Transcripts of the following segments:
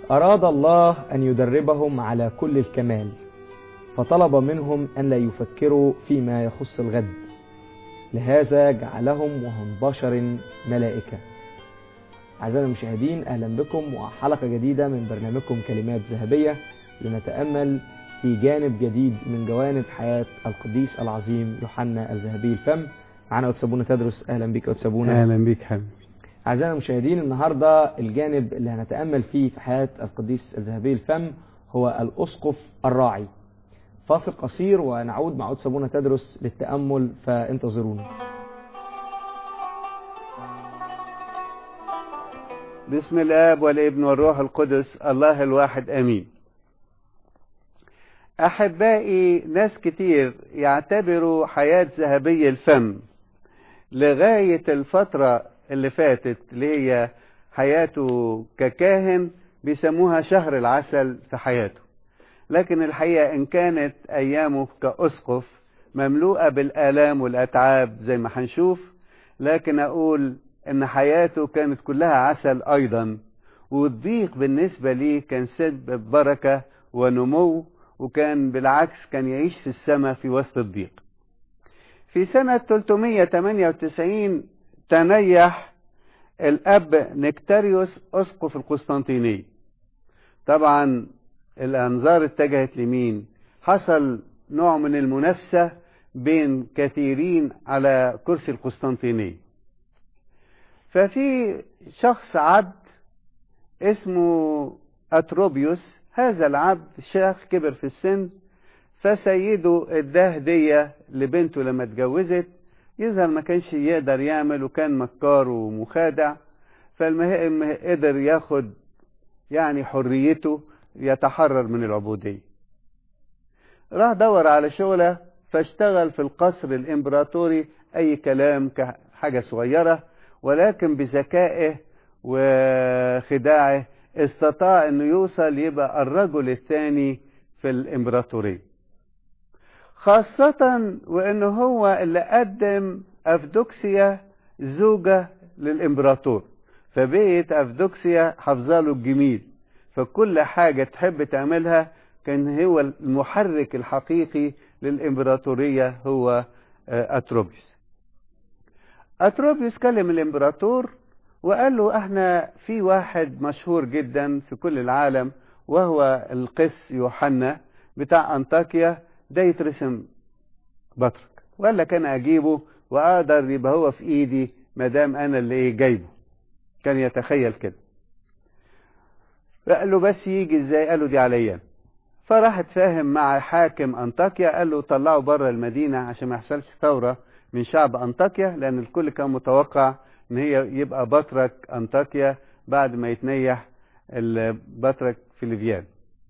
أراد الله أن يدربهم على كل الكمال فطلب منهم أن لا يفكروا فيما يخص الغد لهذا جعلهم وهم بشر ملائكة أعزائنا المشاهدين أهلا بكم وحلقة جديدة من برنامجكم كلمات ذهبية لنتأمل في جانب جديد من جوانب حياة القديس العظيم يوحنا الذهبي الفم معنا وتسابونا تدرس أهلا بك وتسابونا اهلا بيك حبيبي أعزائنا المشاهدين النهاردة الجانب اللي هنتأمل فيه في حياة القديس الذهبي الفم هو الأسقف الراعي فاصل قصير ونعود مع عود سابونا تدرس للتأمل فانتظرونا بسم الاب والابن والروح القدس الله الواحد امين احبائي ناس كتير يعتبروا حياة ذهبي الفم لغاية الفترة اللي فاتت اللي هي حياته ككاهن بيسموها شهر العسل في حياته لكن الحقيقة إن كانت أيامه كأسقف مملوءة بالآلام والأتعاب زي ما هنشوف لكن أقول إن حياته كانت كلها عسل أيضا والضيق بالنسبة ليه كان سبب بركة ونمو وكان بالعكس كان يعيش في السماء في وسط الضيق في سنة 398 تنيح الأب نكتاريوس أسقف القسطنطينية طبعا الأنظار اتجهت لمين حصل نوع من المنافسة بين كثيرين على كرسي القسطنطينية ففي شخص عبد اسمه أتروبيوس هذا العبد شيخ كبر في السن فسيده اداه هدية لبنته لما اتجوزت يظهر ما كانش يقدر يعمل وكان مكار ومخادع فالمهم قدر ياخد يعني حريته يتحرر من العبودية راح دور على شغلة فاشتغل في القصر الامبراطوري اي كلام كحاجة صغيرة ولكن بذكائه وخداعه استطاع انه يوصل يبقى الرجل الثاني في الامبراطورية خاصة وانه هو اللي قدم افدوكسيا زوجة للامبراطور فبقيت افدوكسيا حافظاله الجميل فكل حاجة تحب تعملها كان هو المحرك الحقيقي للإمبراطورية هو أتروبيوس أتروبيوس كلم الإمبراطور وقال له احنا في واحد مشهور جدا في كل العالم وهو القس يوحنا بتاع أنطاكيا ده يترسم بطرك وقال لك أنا أجيبه وأقدر يبقى هو في إيدي ما دام أنا اللي إيه جايبه كان يتخيل كده فقال له بس يجي ازاي قال له دي عليا فراح اتفاهم مع حاكم انطاكيا قال له طلعه بره المدينه عشان ما يحصلش ثوره من شعب انطاكيا لان الكل كان متوقع ان هي يبقى بطرك انطاكيا بعد ما يتنيح البطرك فيليفيان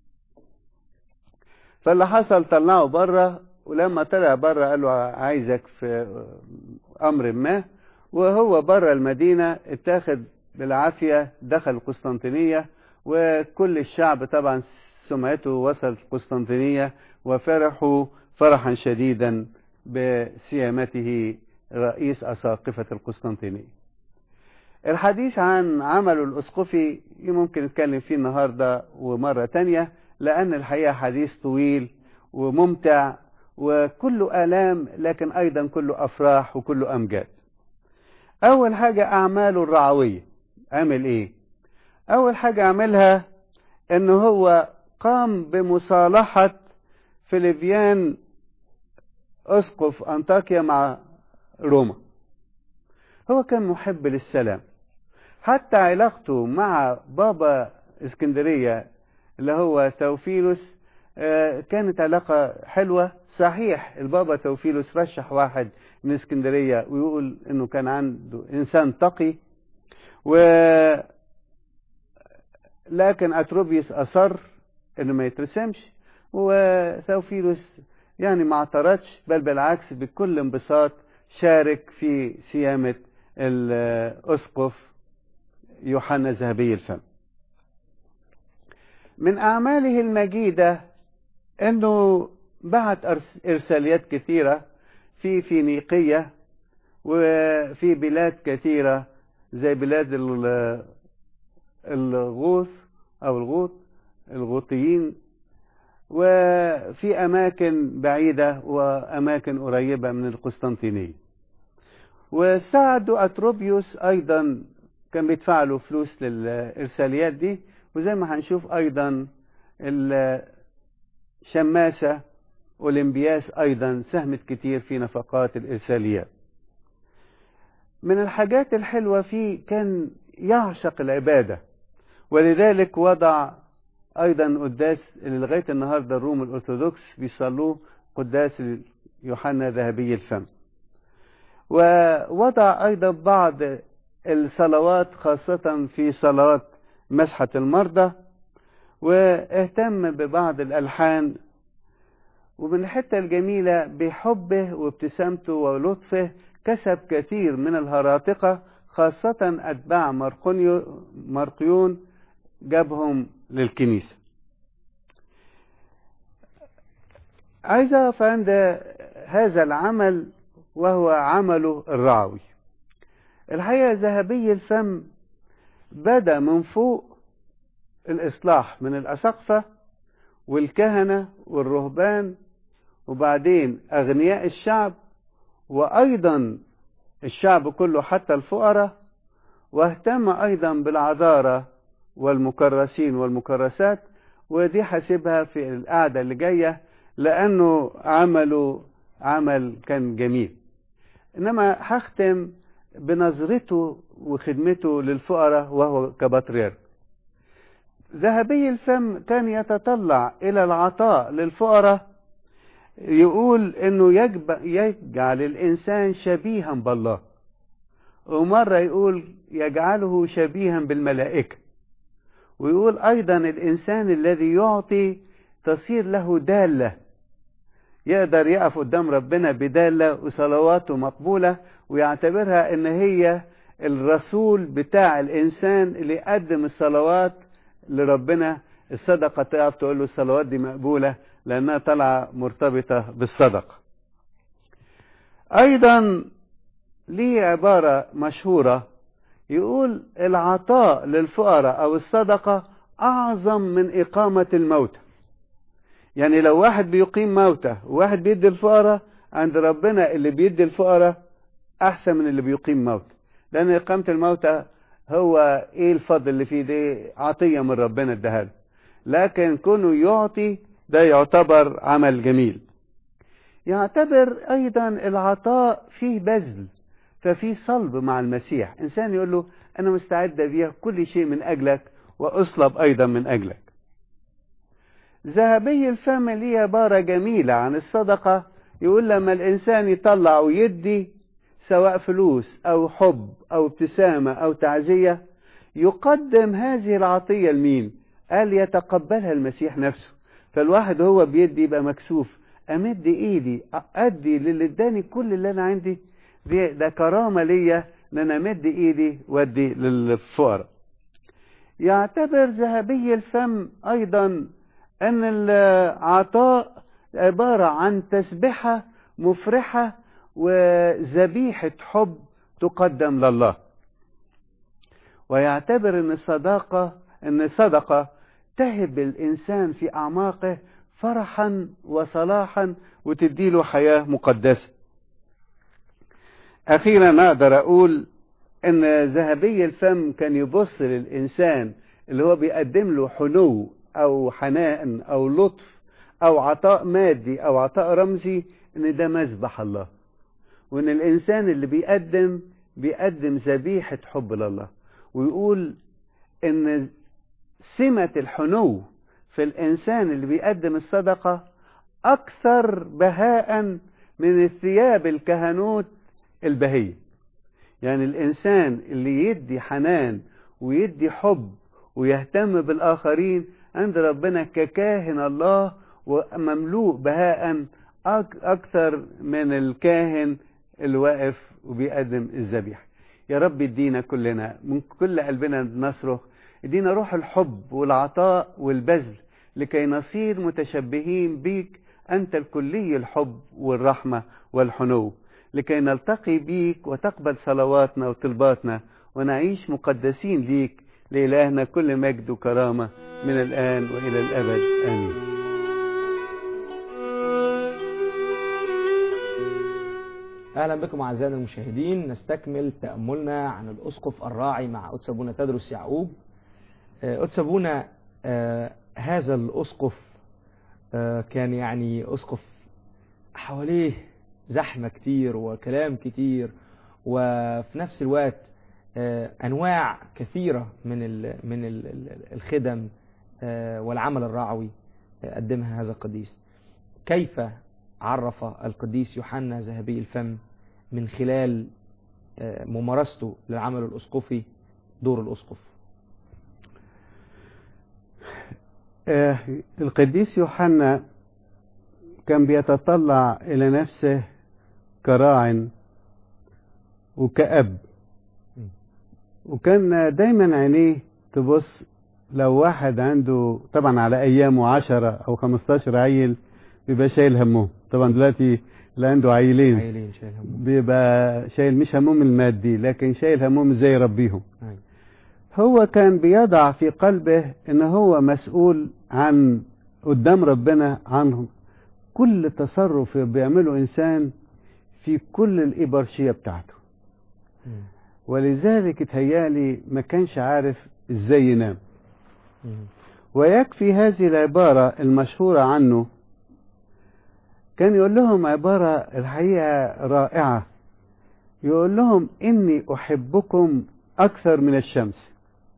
فاللي حصل طلعه بره ولما طلع بره قال له عايزك في امر ما وهو بره المدينه اتاخد بالعافيه دخل القسطنطينيه وكل الشعب طبعا سمعته وصلت القسطنطينية وفرحوا فرحا شديدا بسيامته رئيس أساقفة القسطنطينية الحديث عن عمله الأسقفي ممكن نتكلم فيه النهاردة ومرة تانية لأن الحقيقة حديث طويل وممتع وكله آلام لكن أيضا كله أفراح وكله أمجاد أول حاجة أعماله الرعوية عمل إيه أول حاجة عملها إن هو قام بمصالحة فيليفيان أسقف أنطاكيا مع روما هو كان محب للسلام حتى علاقته مع بابا اسكندرية اللي هو توفيلوس كانت علاقة حلوة صحيح البابا توفيلوس رشح واحد من اسكندرية ويقول انه كان عنده انسان تقي و لكن اتروبيوس اصر انه ما يترسمش وثوفيلوس يعني ما اعترضش بل بالعكس بكل انبساط شارك في سيامة الاسقف يوحنا ذهبي الفم من اعماله المجيدة انه بعت ارساليات كثيرة في فينيقية وفي بلاد كثيرة زي بلاد الغوث أو الغوط الغوطيين وفي أماكن بعيدة وأماكن قريبة من القسطنطينية وساعدوا أتروبيوس أيضا كان بيدفع له فلوس للإرساليات دي وزي ما هنشوف أيضا الشماسة أولمبياس أيضا ساهمت كتير في نفقات الإرساليات من الحاجات الحلوة فيه كان يعشق العبادة ولذلك وضع أيضا قداس لغاية النهاردة الروم الأرثوذكس بيصلوه قداس يوحنا ذهبي الفم ووضع أيضا بعض الصلوات خاصة في صلوات مسحة المرضى واهتم ببعض الألحان ومن الحتة الجميلة بحبه وابتسامته ولطفه كسب كثير من الهراطقة خاصة أتباع مرقيون جابهم للكنيسة عايز أقف عند هذا العمل وهو عمله الرعوي الحقيقة ذهبي الفم بدأ من فوق الإصلاح من الأسقفة والكهنة والرهبان وبعدين أغنياء الشعب وأيضا الشعب كله حتى الفقراء واهتم أيضا بالعذارة والمكرسين والمكرسات ودي حاسبها في القعدة اللي جاية لأنه عمله عمل كان جميل إنما هختم بنظرته وخدمته للفقراء وهو كبطريرك ذهبي الفم كان يتطلع إلى العطاء للفقراء يقول إنه يجعل الإنسان شبيها بالله ومرة يقول يجعله شبيها بالملائكة ويقول أيضا الإنسان الذي يعطي تصير له دالة يقدر يقف قدام ربنا بدالة وصلواته مقبولة ويعتبرها إن هي الرسول بتاع الإنسان اللي يقدم الصلوات لربنا الصدقة تقف تقول له الصلوات دي مقبولة لأنها طالعة مرتبطة بالصدقة أيضا ليه عبارة مشهورة يقول العطاء للفقراء أو الصدقة أعظم من إقامة الموتى يعني لو واحد بيقيم موتى وواحد بيدي الفقراء عند ربنا اللي بيدي الفقراء أحسن من اللي بيقيم موتى لأن إقامة الموتى هو إيه الفضل اللي فيه دي عطية من ربنا اداها له لكن كونه يعطي ده يعتبر عمل جميل يعتبر أيضا العطاء فيه بذل ففي صلب مع المسيح إنسان يقول له أنا مستعد أبيع كل شيء من أجلك وأصلب أيضا من أجلك ذهبي الفم ليه عبارة جميلة عن الصدقة يقول لما الإنسان يطلع ويدي سواء فلوس أو حب أو ابتسامة أو تعزية يقدم هذه العطية لمين؟ قال يتقبلها المسيح نفسه فالواحد هو بيدي يبقى مكسوف أمد إيدي أدي للي اداني كل اللي أنا عندي دي ده كرامة ليا إن أنا أمد إيدي وأدي للفقراء يعتبر ذهبي الفم أيضا أن العطاء عبارة عن تسبحة مفرحة وذبيحة حب تقدم لله ويعتبر أن الصداقة أن الصدقة تهب الإنسان في أعماقه فرحا وصلاحا وتديله حياة مقدسة أخيرا أقدر أقول أن ذهبي الفم كان يبص للإنسان اللي هو بيقدم له حنو أو حنان أو لطف أو عطاء مادي أو عطاء رمزي أن ده مذبح الله وأن الإنسان اللي بيقدم بيقدم ذبيحة حب لله ويقول أن سمة الحنو في الإنسان اللي بيقدم الصدقة أكثر بهاء من الثياب الكهنوت البهية يعني الإنسان اللي يدي حنان ويدي حب ويهتم بالآخرين عند ربنا ككاهن الله ومملوء بهاء أكثر من الكاهن اللي واقف وبيقدم الذبيحة يا رب ادينا كلنا من كل قلبنا نصرخ ادينا روح الحب والعطاء والبذل لكي نصير متشبهين بيك أنت الكلي الحب والرحمة والحنو لكي نلتقي بيك وتقبل صلواتنا وطلباتنا ونعيش مقدسين ليك لإلهنا كل مجد وكرامة من الآن وإلى الأبد آمين اهلا بكم اعزائنا المشاهدين نستكمل تاملنا عن الاسقف الراعي مع قدس ابونا تدرس يعقوب آه، قدس ابونا آه، هذا الاسقف آه، كان يعني اسقف حواليه زحمه كتير وكلام كتير وفي نفس الوقت آه، انواع كثيره من ال من ال ال- الخدم آه، والعمل الرعوي آه، قدمها هذا القديس كيف عرف القديس يوحنا ذهبي الفم من خلال آه، ممارسته للعمل الأسقفي دور الأسقف آه، القديس يوحنا كان بيتطلع إلى نفسه كراع وكأب م. وكان دايما عينيه تبص لو واحد عنده طبعا على أيامه عشرة أو خمستاشر عيل بيبقى شايل همهم طبعا دلوقتي اللي عنده عيلين عيلين شايل همهم بيبقى شايل مش همهم المادي لكن شايل همهم ازاي يربيهم أيوة. هو كان بيضع في قلبه ان هو مسؤول عن قدام ربنا عنهم كل تصرف بيعمله انسان في كل الإبرشية بتاعته مم. ولذلك اتهيالي ما كانش عارف ازاي ينام مم. ويكفي هذه العبارة المشهورة عنه كان يقول لهم عبارة الحقيقة رائعة يقول لهم إني أحبكم أكثر من الشمس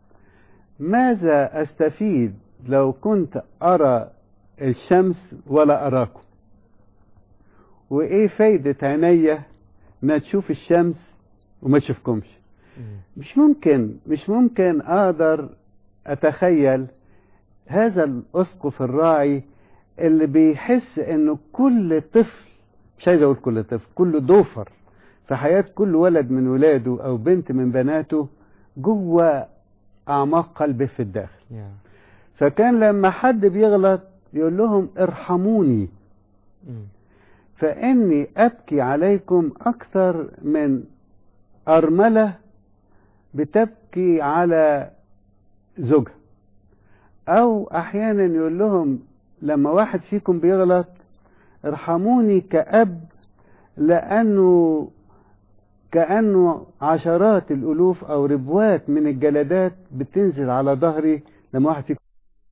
ماذا أستفيد لو كنت أرى الشمس ولا أراكم وإيه فايدة عينيا ما تشوف الشمس وما تشوفكمش مم. مش ممكن مش ممكن أقدر أتخيل هذا الأسقف الراعي اللي بيحس إنه كل طفل مش عايز أقول كل طفل كل دوفر في حياة كل ولد من ولاده أو بنت من بناته جوه أعماق قلبه في الداخل يا. فكان لما حد بيغلط يقول لهم ارحموني مم. فإني أبكي عليكم أكثر من أرملة بتبكي على زوجها أو أحيانا يقول لهم لما واحد فيكم بيغلط ارحموني كأب لأنه كأنه عشرات الألوف أو ربوات من الجلدات بتنزل على ظهري لما واحد فيكم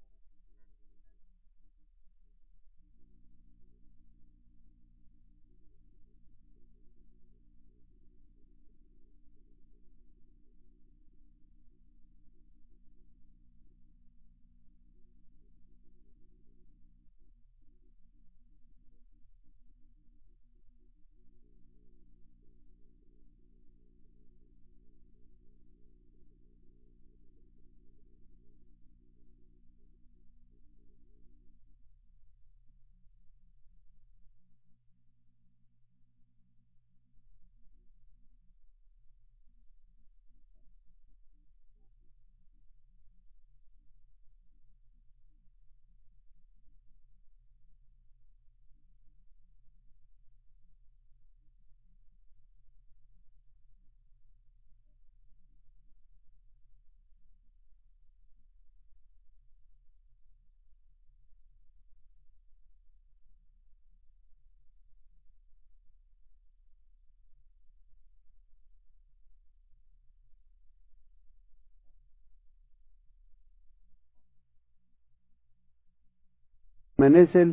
ما نزل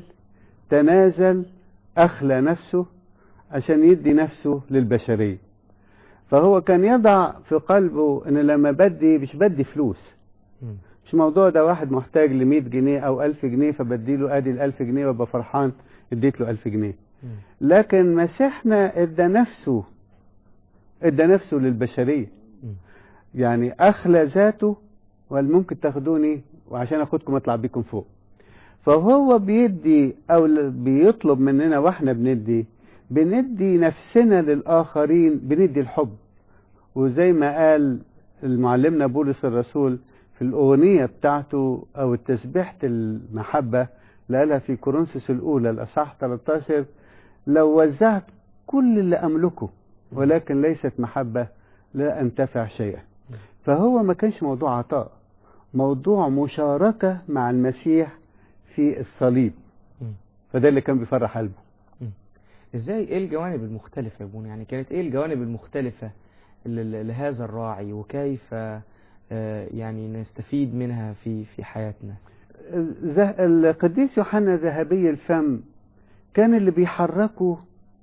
تنازل أخلى نفسه عشان يدي نفسه للبشرية فهو كان يضع في قلبه ان لما بدي مش بدي فلوس مم. مش موضوع ده واحد محتاج ل 100 جنيه او 1000 جنيه فبدي له ادي ال 1000 جنيه وابقى فرحان اديت له 1000 جنيه مم. لكن مسيحنا ادى نفسه ادى نفسه للبشرية مم. يعني اخلى ذاته وقال ممكن تاخدوني وعشان اخدكم اطلع بيكم فوق فهو بيدي او ل- بيطلب مننا واحنا بندي بندي نفسنا للاخرين بندي الحب وزي ما قال المعلمنا بولس الرسول في الاغنيه بتاعته او تسبيحه المحبه اللي قالها في كورنثوس الاولى الاصحاح 13 لو وزعت كل اللي املكه ولكن ليست محبه لا انتفع شيئا فهو ما كانش موضوع عطاء موضوع مشاركة مع المسيح في الصليب مم. فده اللي كان بيفرح قلبه ازاي ايه الجوانب المختلفة يا ابونا يعني كانت ايه الجوانب المختلفة ل- ل- لهذا الراعي وكيف آه، يعني نستفيد منها في في حياتنا زه- القديس يوحنا ذهبي الفم كان اللي بيحركه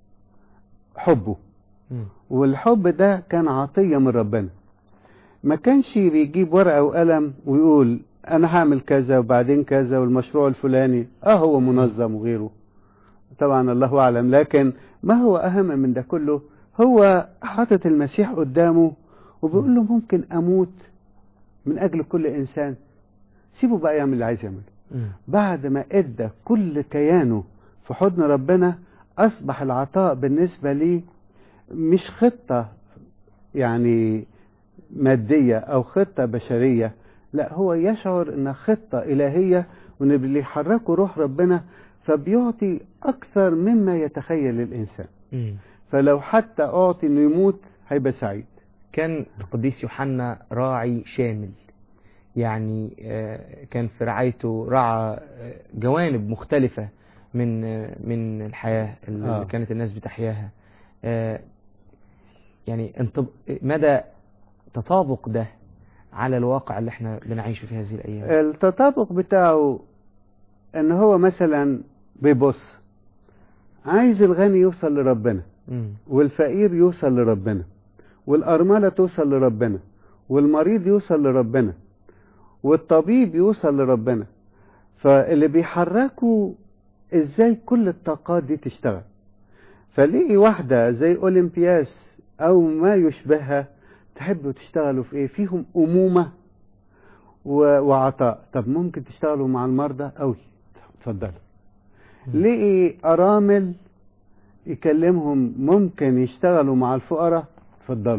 حبه مم. والحب ده كان عطية من ربنا ما كانش بيجيب ورقة وقلم ويقول أنا هعمل كذا وبعدين كذا والمشروع الفلاني آه هو منظم وغيره طبعا الله أعلم لكن ما هو أهم من ده كله هو حاطط المسيح قدامه وبيقول له ممكن أموت من أجل كل إنسان سيبه بقى يعمل اللي عايز يعمله مم. بعد ما ادى كل كيانه في حضن ربنا اصبح العطاء بالنسبه لي مش خطه يعني ماديه او خطه بشريه لا هو يشعر انها خطه الهيه وان اللي يحركه روح ربنا فبيعطي اكثر مما يتخيل الانسان مم. فلو حتى اعطي انه يموت هيبقى سعيد كان القديس يوحنا راعي شامل يعني آه، كان في رعايته رعى آه، جوانب مختلفة من آه، من الحياة اللي آه. كانت الناس بتحياها آه، يعني انطب... مدى تطابق ده على الواقع اللي احنا بنعيشه في هذه الأيام التطابق بتاعه ان هو مثلا بيبص عايز الغني يوصل لربنا مم. والفقير يوصل لربنا والأرملة توصل لربنا والمريض يوصل لربنا والطبيب يوصل لربنا فاللي بيحركوا ازاي كل الطاقات دي تشتغل فلاقي واحدة زي أولمبياس أو ما يشبهها تحبوا تشتغلوا في إيه؟ فيهم أمومة و- وعطاء طب ممكن تشتغلوا مع المرضى أوي اتفضلوا لقي أرامل يكلمهم ممكن يشتغلوا مع الفقراء اتفضلوا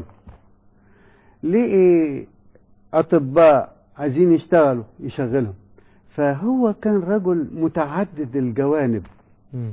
لقي أطباء عايزين يشتغلوا يشغلهم فهو كان رجل متعدد الجوانب مم.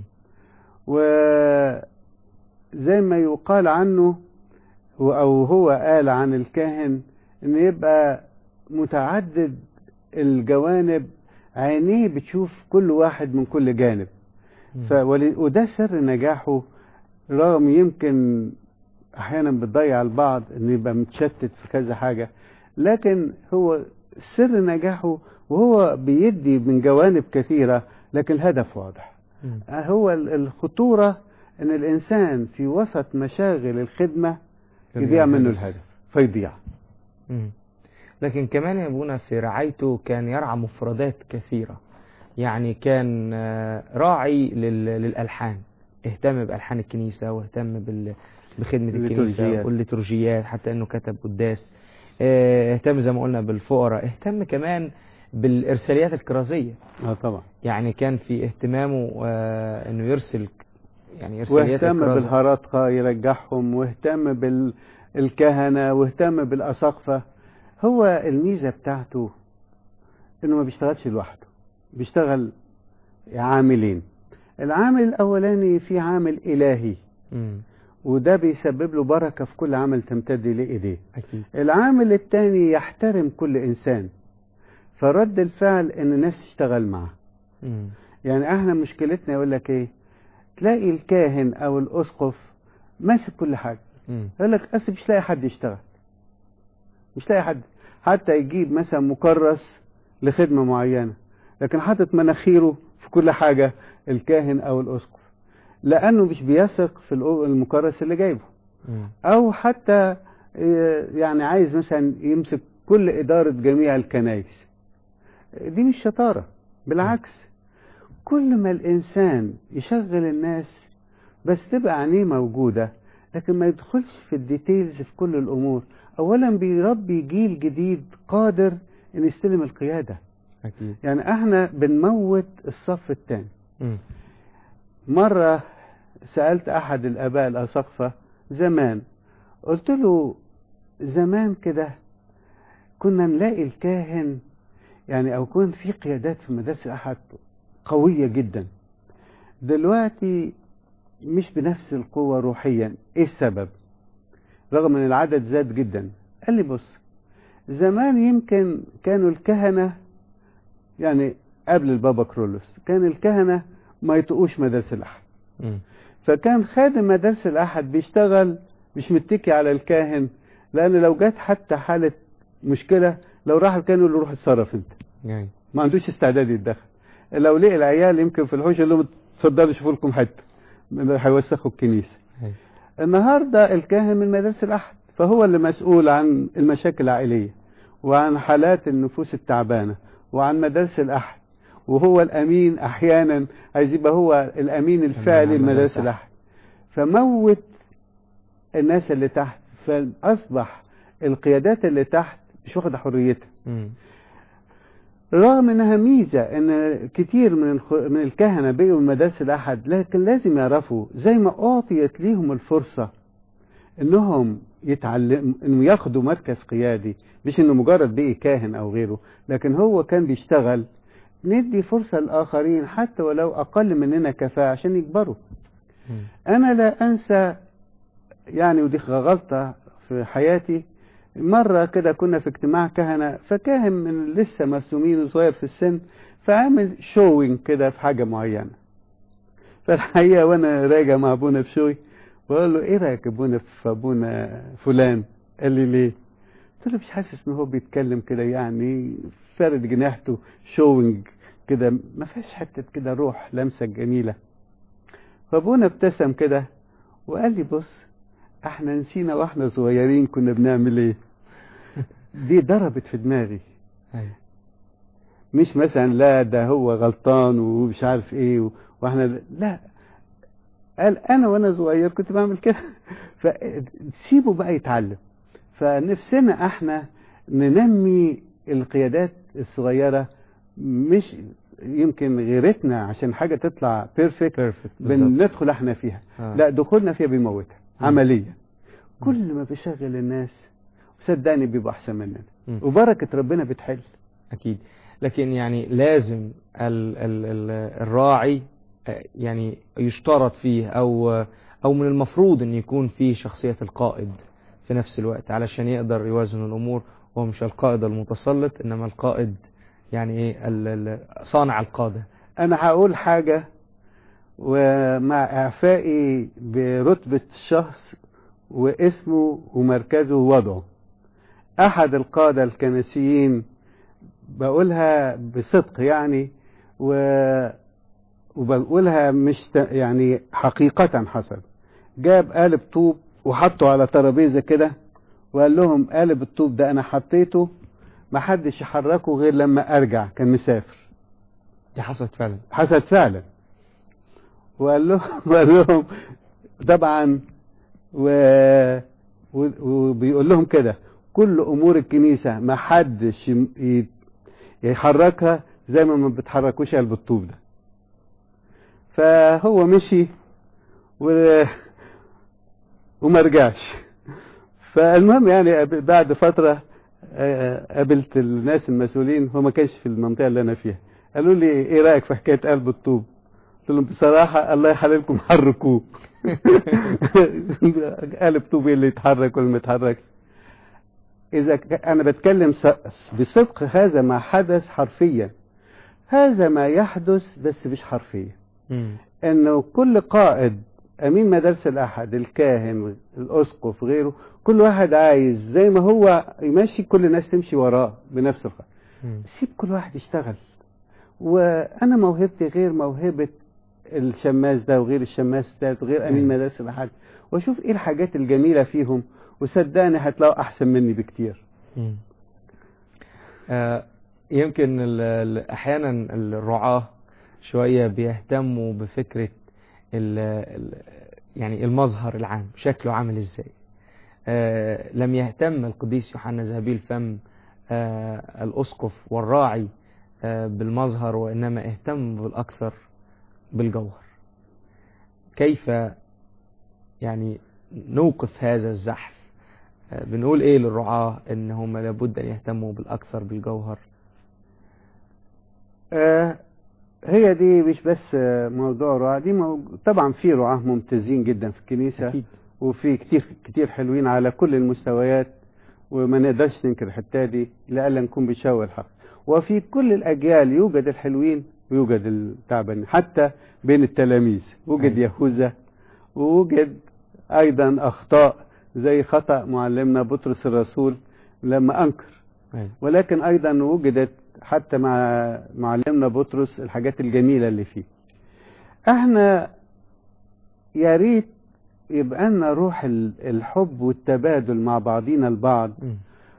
وزي ما يقال عنه أو هو قال عن الكاهن إن يبقى متعدد الجوانب عينيه بتشوف كل واحد من كل جانب مم. ف ول- وده سر نجاحه رغم يمكن احيانا بتضيع البعض انه يبقى متشتت في كذا حاجه لكن هو سر نجاحه وهو بيدي من جوانب كثيره لكن الهدف واضح مم. هو ال- الخطوره ان الانسان في وسط مشاغل الخدمه يضيع منه الهدف فيضيع مم. لكن كمان يا ابونا في رعايته كان يرعى مفردات كثيرة يعني كان آه، راعي لل- للألحان اهتم بألحان الكنيسة واهتم بال- بخدمة الكنيسة الليتورجيات. والليتورجيات حتى انه كتب قداس آه، اهتم زي ما قلنا بالفقراء اهتم كمان بالإرساليات الكرازية اه طبعا يعني كان في اهتمامه آه، انه يرسل يعني إرساليات واهتم الكرازة بالهرطقة يرجعهم واهتم بالكهنة واهتم بالأساقفة هو الميزة بتاعته انه ما بيشتغلش لوحده بيشتغل عاملين العامل الاولاني في عامل الهي مم. وده بيسبب له بركة في كل عمل تمتد لإيديه أكيد العامل الثاني يحترم كل إنسان فرد الفعل إن الناس تشتغل معه مم. يعني احنا مشكلتنا يقول لك ايه تلاقي الكاهن او الاسقف ماسك كل حاجه مم. يقول لك اصل مش لاقي حد يشتغل مش لاقي حد حتى يجيب مثلا مكرس لخدمه معينه لكن حاطط مناخيره في كل حاجه الكاهن او الاسقف لانه مش بيثق في الأو- المكرس اللي جايبه مم. او حتى آه، يعني عايز مثلا يمسك كل اداره جميع الكنائس دي مش شطاره بالعكس كل ما الانسان يشغل الناس بس تبقى عينيه موجوده لكن ما يدخلش في الديتيلز في كل الامور اولا بيربي جيل جديد قادر ان يستلم القياده أكيد يعني احنا بنموت الصف الثاني مم. مرة سألت أحد الآباء الأساقفة زمان قلت له زمان كده كنا نلاقي الكاهن يعني أو يكون في قيادات في مدارس الأحد قوية جدا دلوقتي مش بنفس القوة روحيا إيه السبب رغم أن العدد زاد جدا قال لي بص زمان يمكن كانوا الكهنة يعني قبل البابا كرولوس كان الكهنة ما يطقوش مدارس الأحد مم. فكان خادم مدارس الأحد بيشتغل مش متكي على الكاهن لأن لو جت حتى حالة مشكلة لو راح الكاهن يقول له روح اتصرف أنت يعني ما عندوش استعداد يتدخل لو لقي العيال يمكن في الحوش يقول لهم اتفضلوا شوفوا لكم حته هيوسخوا الكنيسه أيوة. النهارده الكاهن من مدارس الاحد فهو اللي مسؤول عن المشاكل العائليه وعن حالات النفوس التعبانه وعن مدارس الاحد وهو الامين احيانا عايز يبقى هو الامين الفعلي نعم، لمدارس صح. الاحد فموت الناس اللي تحت فاصبح القيادات اللي تحت مش واخده حريتها مم. رغم انها ميزه ان كتير من الخ... من الكهنه بقوا من مدارس الاحد لكن لازم يعرفوا زي ما اعطيت ليهم الفرصه انهم يتعلم انهم ياخدوا مركز قيادي مش انه مجرد بقي كاهن او غيره لكن هو كان بيشتغل ندي فرصه للاخرين حتى ولو اقل مننا كفاءه عشان يكبروا مم. انا لا انسى يعني ودي غلطه في حياتي مرة كده كنا في اجتماع كهنة فكاهن من لسه مرسومين وصغير في السن فعمل شوينج كده في حاجة معينة فالحقيقة وانا راجع مع ابونا بشوي بقول له ايه رايك يا ابونا في ابونا فلان قال لي ليه قلت له مش حاسس ان هو بيتكلم كده يعني فارد جناحته شوينج كده ما فيهاش حتة كده روح لمسة جميلة فابونا ابتسم كده وقال لي بص احنا نسينا واحنا صغيرين كنا بنعمل ايه دي ضربت في دماغي أيوة. مش مثلا لا ده هو غلطان ومش عارف ايه و- واحنا لا قال انا وانا صغير كنت بعمل كده فسيبه بقى يتعلم فنفسنا احنا ننمي القيادات الصغيرة مش يمكن غيرتنا عشان حاجة تطلع بيرفكت بيرفكت بالظبط بندخل احنا فيها آه. لا دخولنا فيها بيموتها مم. عمليا كل ما بيشغل الناس صدقني بيبقوا احسن مننا مم. وبركة ربنا بتحل أكيد لكن يعني لازم ال ال ال الراعي آه، يعني يشترط فيه أو أو من المفروض أن يكون فيه شخصية القائد في نفس الوقت علشان يقدر يوازن الأمور هو مش القائد المتسلط إنما القائد يعني إيه ال- ال- صانع القادة انا هقول حاجة ومع اعفائي برتبة الشخص واسمه ومركزه ووضعه احد القادة الكنسيين بقولها بصدق يعني و وبقولها مش ت- يعني حقيقة حصل جاب قالب طوب وحطه على ترابيزة كده وقال لهم قالب الطوب ده انا حطيته محدش يحركه غير لما ارجع كان مسافر دي حصلت فعلا حصلت فعلا وقال لهم وقال لهم طبعا و... و... وبيقول لهم كده كل امور الكنيسه ما حدش يم- ي- يحركها زي ما ما بتحركوش قلب الطوب ده فهو مشي و... وما رجعش فالمهم يعني أب- بعد فتره آه، قابلت الناس المسؤولين هو ما كانش في المنطقه اللي انا فيها قالوا لي ايه رايك في حكايه قلب الطوب قلت لهم بصراحه الله يحللكم حركوه قلب طوب إيه اللي يتحرك واللي ما يتحركش اذا ك- انا بتكلم س- بصدق هذا ما حدث حرفيا هذا ما يحدث بس مش حرفيا مم. انه كل قائد امين مدارس الاحد الكاهن الاسقف غيره كل واحد عايز زي ما هو يمشي كل الناس تمشي وراه بنفس الخط مم. سيب كل واحد يشتغل وانا موهبتي غير موهبه الشماس ده وغير الشماس ده وغير امين أيوة. مدارس الاحد واشوف ايه الحاجات الجميله فيهم وصدقني هتلاقوا احسن مني بكتير مم. آه، يمكن ال- ال- احيانا الرعاة شوية بيهتموا بفكرة ال ال يعني المظهر العام شكله عامل ازاي آه، لم يهتم القديس يوحنا ذهبي الفم آه، الاسقف والراعي آه، بالمظهر وانما اهتم بالاكثر بالجوهر كيف يعني نوقف هذا الزحف آه، بنقول ايه للرعاة ان هم لابد ان يهتموا بالاكثر بالجوهر آه هي دي مش بس آه، موضوع رعاة دي مو... طبعا في رعاة ممتازين جدا في الكنيسة اكيد وفي كتير كتير حلوين على كل المستويات وما نقدرش ننكر الحته دي لألا نكون بنشوه الحق وفي كل الأجيال يوجد الحلوين ويوجد التعبانين حتى بين التلاميذ وجد أيوة. يهوذا ووجد أيضا أخطاء زي خطأ معلمنا بطرس الرسول لما أنكر أيوة. ولكن أيضا وجدت حتى مع معلمنا بطرس الحاجات الجميلة اللي فيه احنا يا ريت يبقى لنا روح ال- الحب والتبادل مع بعضينا البعض مم.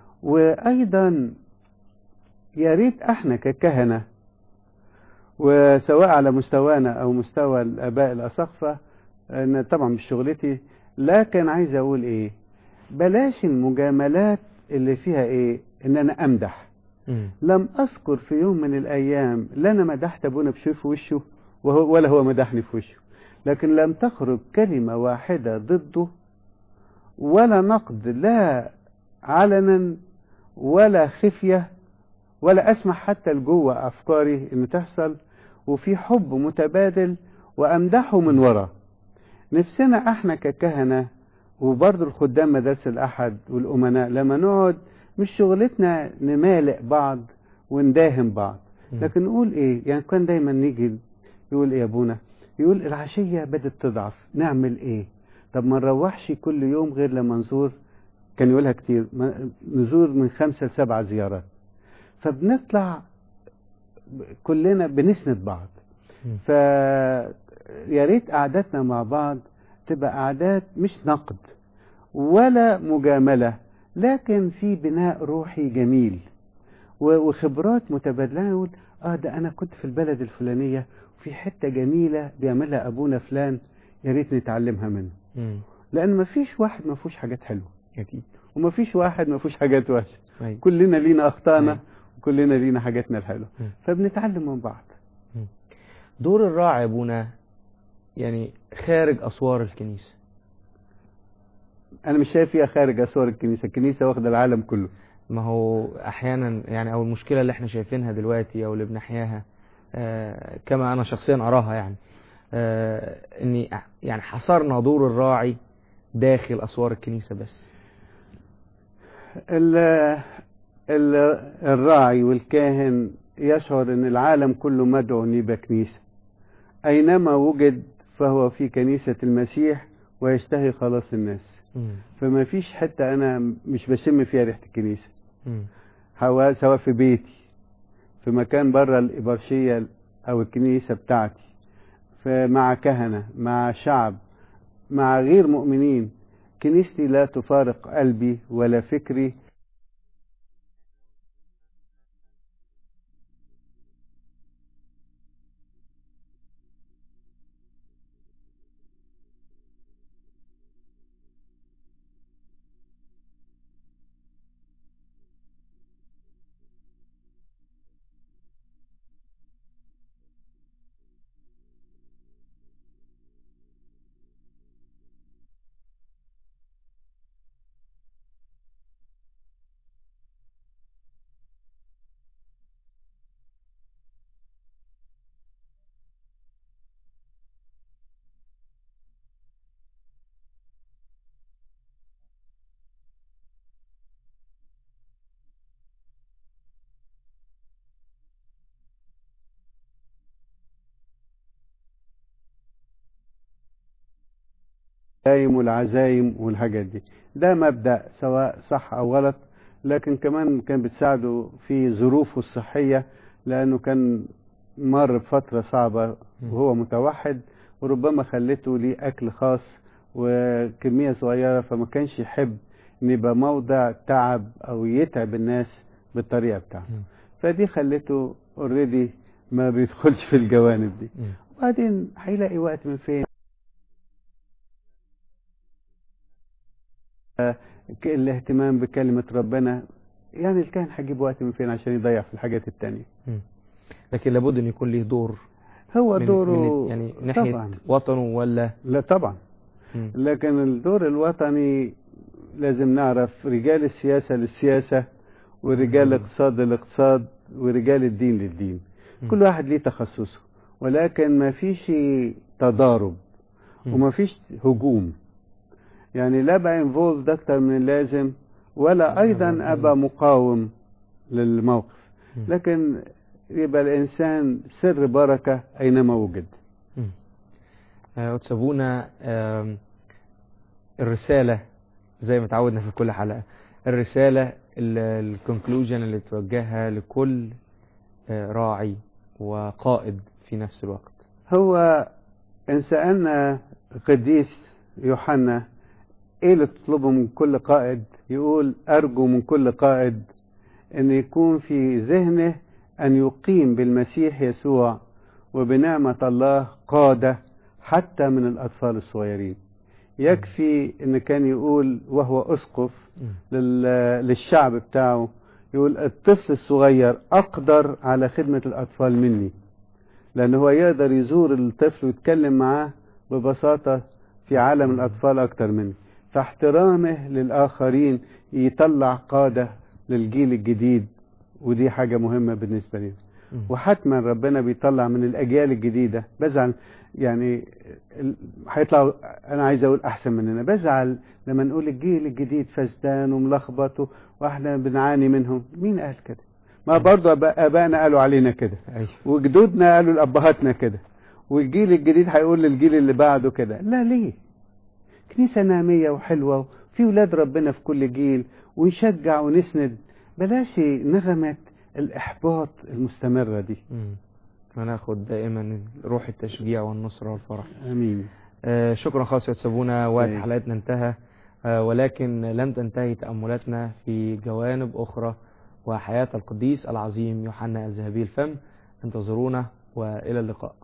وايضا يا ريت احنا ككهنه وسواء على مستوانا او مستوى الاباء الاساقفه ان طبعا مش شغلتي لكن عايز اقول ايه بلاش المجاملات اللي فيها ايه ان انا امدح مم. لم اذكر في يوم من الايام لا انا مدحت ابونا بشوي في وشه وهو ولا هو مدحني في وشه لكن لم تخرج كلمه واحده ضده ولا نقد لا علنا ولا خفيه ولا اسمح حتى لجوه افكاري ان تحصل وفي حب متبادل وامدحه من ورا نفسنا احنا ككهنه وبرضه الخدام مدارس الاحد والامناء لما نقعد مش شغلتنا نمالئ بعض ونداهم بعض مم. لكن نقول ايه يعني كان دايما نيجي يقول ايه يا ابونا يقول العشيه بدت تضعف نعمل ايه طب ما نروحش كل يوم غير لما نزور كان يقولها كتير ما- نزور من خمسة لسبعة زيارات فبنطلع كلنا بنسند بعض مم. ف يا ريت قعدتنا مع بعض تبقى قعدات مش نقد ولا مجاملة لكن في بناء روحي جميل و- وخبرات متبادلة نقول اه ده انا كنت في البلد الفلانية وفي حتة جميلة بيعملها ابونا فلان يا ريت نتعلمها منه مم. لان مفيش واحد ما فيهوش حاجات حلوة أكيد ومفيش واحد ما فيهوش حاجات وحشة أيوة. كلنا لينا اخطائنا أيوة. وكلنا لينا حاجاتنا الحلوة مم. فبنتعلم من بعض دور الراعي يا ابونا يعني خارج اسوار الكنيسه انا مش شايف فيها خارج اسوار الكنيسة الكنيسة واخدة العالم كله ما هو احيانا يعني او المشكله اللي احنا شايفينها دلوقتي او اللي بنحياها آه، كما انا شخصيا اراها يعني آه، اني يعني حصرنا دور الراعي داخل اسوار الكنيسه بس ال ال الراعي والكاهن يشعر ان العالم كله مدعو ان يبقى كنيسه اينما وجد فهو في كنيسه المسيح ويشتهي خلاص الناس مم. فما فيش حته انا مش بشم فيها ريحه الكنيسه مم. هوا- سواء في بيتي في مكان بره الإبرشية أو الكنيسة بتاعتي مع كهنة مع شعب مع غير مؤمنين كنيستي لا تفارق قلبي ولا فكري العزايم والعزايم والحاجات دي ده مبدأ سواء صح أو غلط لكن كمان كان بتساعده في ظروفه الصحية لأنه كان مر بفترة صعبة وهو متوحد وربما خلته ليه أكل خاص وكمية صغيرة فما كانش يحب إن يبقى موضع تعب أو يتعب الناس بالطريقة بتاعته مم. فدي خلته اوريدي ما بيدخلش في الجوانب دي مم. وبعدين هيلاقي وقت من فين آه، ك- الاهتمام بكلمة ربنا يعني الكاهن هيجيب وقت من فين عشان يضيع في الحاجات التانية مم. لكن لابد ان يكون ليه دور هو من دوره من يعني ناحيه طبعا وطنه ولا لا طبعا مم. لكن الدور الوطني لازم نعرف رجال السياسة للسياسة ورجال مم. الاقتصاد للاقتصاد ورجال الدين للدين مم. كل واحد ليه تخصصه ولكن ما فيش تضارب مم. وما فيش هجوم يعني لا بقى انفولد اكتر من اللازم ولا أيضا أبقى مقاوم للموقف مم. لكن يبقى الإنسان سر بركة أينما وجد مم. آه، وتسابونا آم، الرسالة زي ما تعودنا في كل حلقة الرسالة الكونكلوجن اللي توجهها لكل آه، راعي وقائد في نفس الوقت هو إن سألنا القديس يوحنا إيه اللي تطلبه من كل قائد يقول أرجو من كل قائد أن يكون في ذهنه أن يقيم بالمسيح يسوع وبنعمة الله قادة حتى من الأطفال الصغيرين يكفي أن كان يقول وهو أسقف لل- للشعب بتاعه يقول الطفل الصغير أقدر على خدمة الأطفال مني لأن هو يقدر يزور الطفل ويتكلم معاه ببساطة في عالم الأطفال أكتر مني فاحترامه للآخرين يطلع قادة للجيل الجديد ودي حاجة مهمة بالنسبة لي مم. وحتما ربنا بيطلع من الأجيال الجديدة بزعل يعني ال- هيطلعوا أنا عايز أقول أحسن مننا بزعل لما نقول الجيل الجديد فسدان وملخبط وإحنا بنعاني منهم مين قال كده؟ ما برضه أبا- آبائنا قالوا علينا كده أيوة. وجدودنا قالوا لأبهاتنا كده والجيل الجديد هيقول للجيل اللي بعده كده لا ليه كنيسة نامية وحلوة وفي ولاد ربنا في كل جيل ونشجع ونسند بلاش نغمة الإحباط المستمرة دي مم. وناخد دائما روح التشجيع والنصرة والفرح آمين آه، شكرا خالص يا تسابونا وقت أيوة. حلقتنا انتهى آه، ولكن لم تنتهي تأملاتنا في جوانب أخرى وحياة القديس العظيم يوحنا الذهبي الفم انتظرونا وإلى اللقاء